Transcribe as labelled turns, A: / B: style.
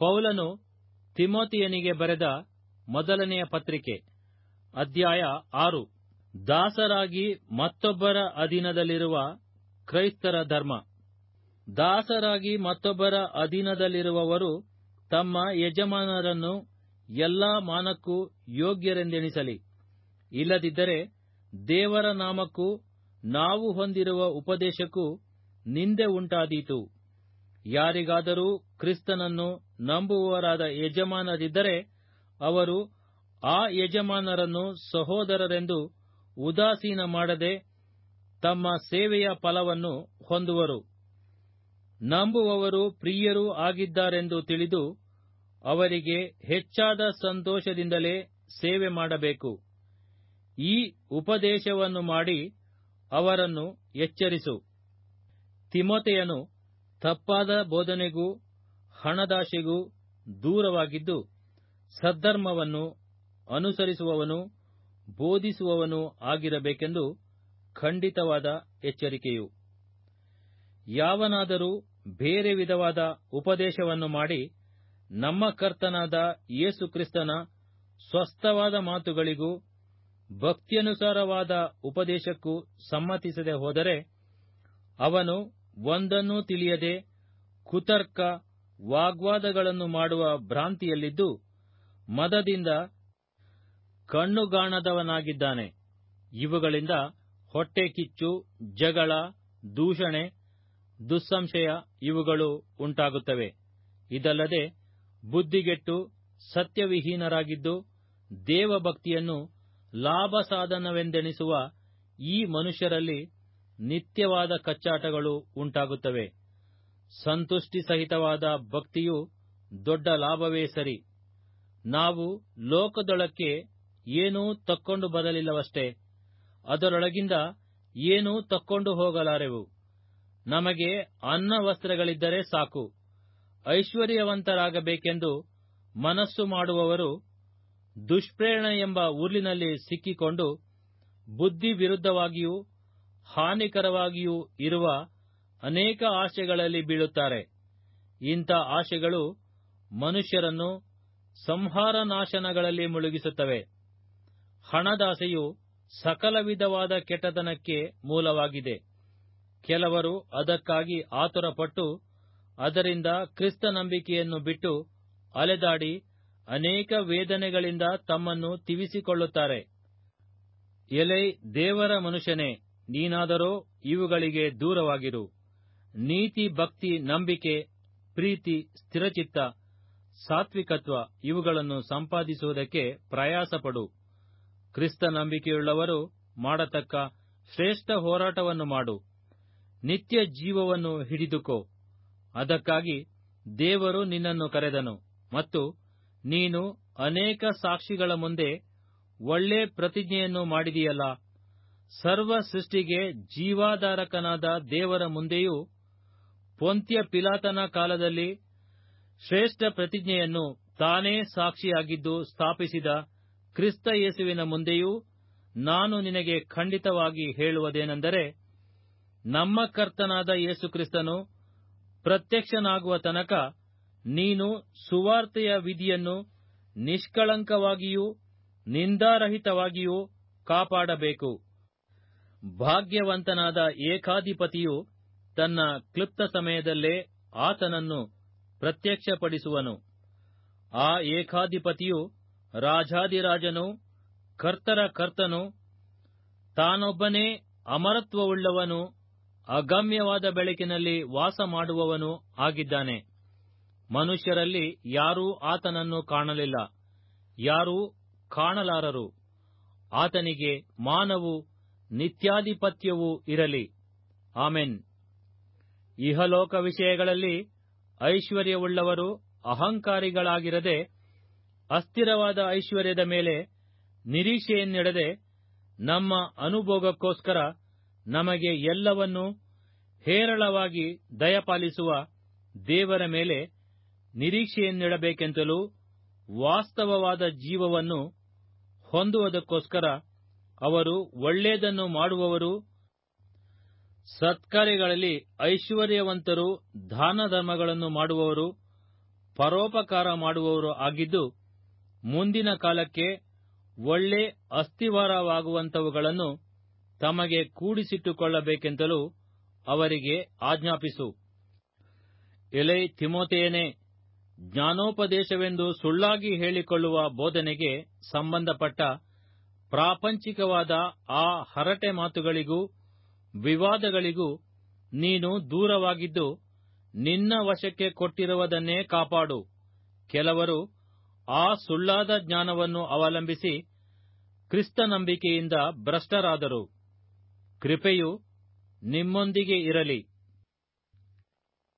A: ಪೌಲನು ತಿಮೋತಿಯನಿಗೆ ಬರೆದ ಮೊದಲನೆಯ ಪತ್ರಿಕೆ ಅಧ್ಯಾಯ ಆರು ದಾಸರಾಗಿ ಮತ್ತೊಬ್ಬರ ಅಧೀನದಲ್ಲಿರುವ ಕ್ರೈಸ್ತರ ಧರ್ಮ ದಾಸರಾಗಿ ಮತ್ತೊಬ್ಬರ ಅಧೀನದಲ್ಲಿರುವವರು ತಮ್ಮ ಯಜಮಾನರನ್ನು ಎಲ್ಲಾ ಮಾನಕ್ಕೂ ಯೋಗ್ಯರೆಂದೆಣಿಸಲಿ ಇಲ್ಲದಿದ್ದರೆ ದೇವರ ನಾಮಕ್ಕೂ ನಾವು ಹೊಂದಿರುವ ಉಪದೇಶಕ್ಕೂ ನಿಂದೆ ಉಂಟಾದೀತು ಯಾರಿಗಾದರೂ ಕ್ರಿಸ್ತನನ್ನು ನಂಬುವವರಾದ ಯಜಮಾನರಿದ್ದರೆ ಅವರು ಆ ಯಜಮಾನರನ್ನು ಸಹೋದರರೆಂದು ಉದಾಸೀನ ಮಾಡದೆ ತಮ್ಮ ಸೇವೆಯ ಫಲವನ್ನು ಹೊಂದುವರು ನಂಬುವವರು ಪ್ರಿಯರೂ ಆಗಿದ್ದಾರೆಂದು ತಿಳಿದು ಅವರಿಗೆ ಹೆಚ್ಚಾದ ಸಂತೋಷದಿಂದಲೇ ಸೇವೆ ಮಾಡಬೇಕು ಈ ಉಪದೇಶವನ್ನು ಮಾಡಿ ಅವರನ್ನು ಎಚ್ಚರಿಸು ತಿಮೋತೆಯನು ತಪ್ಪಾದ ಬೋಧನೆಗೂ ಹಣದಾಶೆಗೂ ದೂರವಾಗಿದ್ದು ಸದ್ಧರ್ಮವನ್ನು ಅನುಸರಿಸುವವನು ಬೋಧಿಸುವವನು ಆಗಿರಬೇಕೆಂದು ಖಂಡಿತವಾದ ಎಚ್ಚರಿಕೆಯು ಯಾವನಾದರೂ ಬೇರೆ ವಿಧವಾದ ಉಪದೇಶವನ್ನು ಮಾಡಿ ನಮ್ಮ ಕರ್ತನಾದ ಯೇಸು ಕ್ರಿಸ್ತನ ಸ್ವಸ್ಥವಾದ ಮಾತುಗಳಿಗೂ ಭಕ್ತಿಯನುಸಾರವಾದ ಉಪದೇಶಕ್ಕೂ ಸಮ್ಮತಿಸದೆ ಹೋದರೆ ಅವನು ಒಂದನ್ನೂ ತಿಳಿಯದೆ ಕುತರ್ಕ ವಾಗ್ವಾದಗಳನ್ನು ಮಾಡುವ ಭ್ರಾಂತಿಯಲ್ಲಿದ್ದು ಮದದಿಂದ ಕಣ್ಣುಗಾಣದವನಾಗಿದ್ದಾನೆ ಇವುಗಳಿಂದ ಹೊಟ್ಟೆ ಕಿಚ್ಚು ಜಗಳ ದೂಷಣೆ ದುಸ್ಸಂಶಯ ಇವುಗಳು ಉಂಟಾಗುತ್ತವೆ ಇದಲ್ಲದೆ ಬುದ್ಧಿಗೆಟ್ಟು ಸತ್ಯವಿಹೀನರಾಗಿದ್ದು ದೇವಭಕ್ತಿಯನ್ನು ಲಾಭ ಸಾಧನವೆಂದೆಣಿಸುವ ಈ ಮನುಷ್ಯರಲ್ಲಿ ನಿತ್ಯವಾದ ಕಚ್ಚಾಟಗಳು ಉಂಟಾಗುತ್ತವೆ ಸಂತುಷ್ಟಿ ಸಹಿತವಾದ ಭಕ್ತಿಯು ದೊಡ್ಡ ಲಾಭವೇ ಸರಿ ನಾವು ಲೋಕದೊಳಕ್ಕೆ ಏನೂ ತಕ್ಕೊಂಡು ಬರಲಿಲ್ಲವಷ್ಟೇ ಅದರೊಳಗಿಂದ ಏನೂ ತಕ್ಕೊಂಡು ಹೋಗಲಾರೆವು ನಮಗೆ ಅನ್ನ ವಸ್ತ್ರಗಳಿದ್ದರೆ ಸಾಕು ಐಶ್ವರ್ಯವಂತರಾಗಬೇಕೆಂದು ಮನಸ್ಸು ಮಾಡುವವರು ದುಷ್ಪ್ರೇರಣೆ ಎಂಬ ಉರ್ಲಿನಲ್ಲಿ ಸಿಕ್ಕಿಕೊಂಡು ಬುದ್ಧಿ ವಿರುದ್ಧವಾಗಿಯೂ ಹಾನಿಕರವಾಗಿಯೂ ಇರುವ ಅನೇಕ ಆಶೆಗಳಲ್ಲಿ ಬೀಳುತ್ತಾರೆ ಇಂಥ ಆಶೆಗಳು ಮನುಷ್ಯರನ್ನು ಸಂಹಾರ ನಾಶನಗಳಲ್ಲಿ ಮುಳುಗಿಸುತ್ತವೆ ಹಣದಾಸೆಯು ಸಕಲ ವಿಧವಾದ ಕೆಟ್ಟತನಕ್ಕೆ ಮೂಲವಾಗಿದೆ ಕೆಲವರು ಅದಕ್ಕಾಗಿ ಆತುರಪಟ್ಟು ಅದರಿಂದ ಕ್ರಿಸ್ತ ನಂಬಿಕೆಯನ್ನು ಬಿಟ್ಟು ಅಲೆದಾಡಿ ಅನೇಕ ವೇದನೆಗಳಿಂದ ತಮ್ಮನ್ನು ತಿವಿಸಿಕೊಳ್ಳುತ್ತಾರೆ ಎಲೈ ದೇವರ ಮನುಷ್ಯನೇ ನೀನಾದರೋ ಇವುಗಳಿಗೆ ದೂರವಾಗಿರು ನೀತಿ ಭಕ್ತಿ ನಂಬಿಕೆ ಪ್ರೀತಿ ಸ್ಥಿರಚಿತ್ತ ಸಾತ್ವಿಕತ್ವ ಇವುಗಳನ್ನು ಸಂಪಾದಿಸುವುದಕ್ಕೆ ಪ್ರಯಾಸಪಡು ಕ್ರಿಸ್ತ ನಂಬಿಕೆಯುಳ್ಳವರು ಮಾಡತಕ್ಕ ಶ್ರೇಷ್ಠ ಹೋರಾಟವನ್ನು ಮಾಡು ನಿತ್ಯ ಜೀವವನ್ನು ಹಿಡಿದುಕೋ ಅದಕ್ಕಾಗಿ ದೇವರು ನಿನ್ನನ್ನು ಕರೆದನು ಮತ್ತು ನೀನು ಅನೇಕ ಸಾಕ್ಷಿಗಳ ಮುಂದೆ ಒಳ್ಳೆ ಪ್ರತಿಜ್ಞೆಯನ್ನು ಮಾಡಿದೆಯಲ್ಲ ಸರ್ವ ಸೃಷ್ಟಿಗೆ ಜೀವಾಧಾರಕನಾದ ದೇವರ ಮುಂದೆಯೂ ಪೊಂತ್ಯ ಪಿಲಾತನ ಕಾಲದಲ್ಲಿ ಶ್ರೇಷ್ಠ ಪ್ರತಿಜ್ಞೆಯನ್ನು ತಾನೇ ಸಾಕ್ಷಿಯಾಗಿದ್ದು ಸ್ಥಾಪಿಸಿದ ಕ್ರಿಸ್ತ ಯೇಸುವಿನ ಮುಂದೆಯೂ ನಾನು ನಿನಗೆ ಖಂಡಿತವಾಗಿ ಹೇಳುವುದೇನೆಂದರೆ ನಮ್ಮ ಕರ್ತನಾದ ಯೇಸು ಕ್ರಿಸ್ತನು ಪ್ರತ್ಯಕ್ಷನಾಗುವ ತನಕ ನೀನು ಸುವಾರ್ತೆಯ ವಿಧಿಯನ್ನು ನಿಷ್ಕಳಂಕವಾಗಿಯೂ ನಿಂದಾರಹಿತವಾಗಿಯೂ ಕಾಪಾಡಬೇಕು ಭಾಗ್ಯವಂತನಾದ ಏಕಾಧಿಪತಿಯು ತನ್ನ ಕ್ಲುಪ್ತ ಸಮಯದಲ್ಲೇ ಆತನನ್ನು ಪ್ರತ್ಯಕ್ಷಪಡಿಸುವನು ಆ ಏಕಾಧಿಪತಿಯು ರಾಜಾದಿರಾಜನು ಕರ್ತರ ಕರ್ತನು ತಾನೊಬ್ಬನೇ ಅಮರತ್ವವುಳ್ಳವನು ಅಗಮ್ಯವಾದ ಬೆಳಕಿನಲ್ಲಿ ವಾಸ ಮಾಡುವವನು ಆಗಿದ್ದಾನೆ ಮನುಷ್ಯರಲ್ಲಿ ಯಾರೂ ಆತನನ್ನು ಕಾಣಲಿಲ್ಲ ಯಾರೂ ಕಾಣಲಾರರು ಆತನಿಗೆ ಮಾನವು ನಿತ್ಯಾಧಿಪತ್ಯವೂ ಇರಲಿ ಆಮೆನ್ ಇಹಲೋಕ ವಿಷಯಗಳಲ್ಲಿ ಐಶ್ವರ್ಯವುಳ್ಳವರು ಅಹಂಕಾರಿಗಳಾಗಿರದೆ ಅಸ್ಥಿರವಾದ ಐಶ್ವರ್ಯದ ಮೇಲೆ ನಿರೀಕ್ಷೆಯನ್ನಿಡದೆ ನಮ್ಮ ಅನುಭೋಗಕ್ಕೋಸ್ಕರ ನಮಗೆ ಎಲ್ಲವನ್ನೂ ಹೇರಳವಾಗಿ ದಯಪಾಲಿಸುವ ದೇವರ ಮೇಲೆ ನಿರೀಕ್ಷೆಯನ್ನಿಡಬೇಕೆಂತಲೂ ವಾಸ್ತವವಾದ ಜೀವವನ್ನು ಹೊಂದುವುದಕ್ಕೋಸ್ಕರ ಅವರು ಒಳ್ಳೆಯದನ್ನು ಮಾಡುವವರು ಸತ್ಕಾರ್ಯಗಳಲ್ಲಿ ಐಶ್ವರ್ಯವಂತರು ದಾನ ಧರ್ಮಗಳನ್ನು ಮಾಡುವವರು ಪರೋಪಕಾರ ಮಾಡುವವರು ಆಗಿದ್ದು ಮುಂದಿನ ಕಾಲಕ್ಕೆ ಒಳ್ಳೆ ಅಸ್ಥಿವಾರವಾಗುವಂಥವುಗಳನ್ನು ತಮಗೆ ಕೂಡಿಸಿಟ್ಟುಕೊಳ್ಳಬೇಕೆಂತಲೂ ಅವರಿಗೆ ಆಜ್ಞಾಪಿಸು ಎಲೈ ತಿಮೋತೆಯನೇ ಜ್ಞಾನೋಪದೇಶವೆಂದು ಸುಳ್ಳಾಗಿ ಹೇಳಿಕೊಳ್ಳುವ ಬೋಧನೆಗೆ ಸಂಬಂಧಪಟ್ಟ ಪ್ರಾಪಂಚಿಕವಾದ ಆ ಹರಟೆ ಮಾತುಗಳಿಗೂ ವಿವಾದಗಳಿಗೂ ನೀನು ದೂರವಾಗಿದ್ದು ನಿನ್ನ ವಶಕ್ಕೆ ಕೊಟ್ಟಿರುವುದನ್ನೇ ಕಾಪಾಡು ಕೆಲವರು ಆ ಸುಳ್ಳಾದ ಜ್ಞಾನವನ್ನು ಅವಲಂಬಿಸಿ ಕ್ರಿಸ್ತ ನಂಬಿಕೆಯಿಂದ ಭ್ರಷ್ಟರಾದರು ಕೃಪೆಯು ನಿಮ್ಮೊಂದಿಗೆ ಇರಲಿ